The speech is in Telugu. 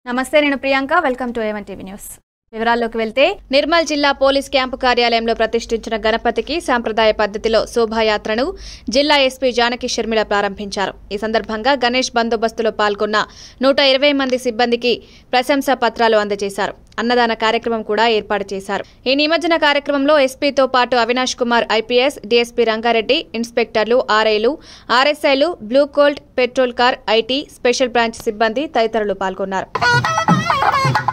నమస్తే నేను Priyanka welcome to A one TV news వివరాల్లోకి వెళ్తే నిర్మల్ జిల్లా పోలీస్ క్యాంపు కార్యాలయంలో ప్రతిష్ఠించిన గణపతికి సాంప్రదాయ పద్ధతిలో శోభాయాత్రను జిల్లా ఎస్పీ జానకి షర్మిల ప్రారంభించారు ఈ సందర్భంగా గణేష్ బందోబస్తులో పాల్గొన్న నూట ఇరవై మంది సిబ్బందికి ప్రశంసా పత్రాలు అందజేశారు అన్నదాన కార్యక్రమం కూడా ఏర్పాటు చేశారు ఈ నిమజ్జన కార్యక్రమంలో ఎస్పీతో పాటు అవినాష్ కుమార్ ఐపీఎస్ డీఎస్పీ రంగారెడ్డి ఇన్స్పెక్టర్లు ఆర్ఐలు ఆర్ఎస్ఐలు blue colts patrol car IT special branch సిబ్బంది తదితరులు పాల్గొన్నారు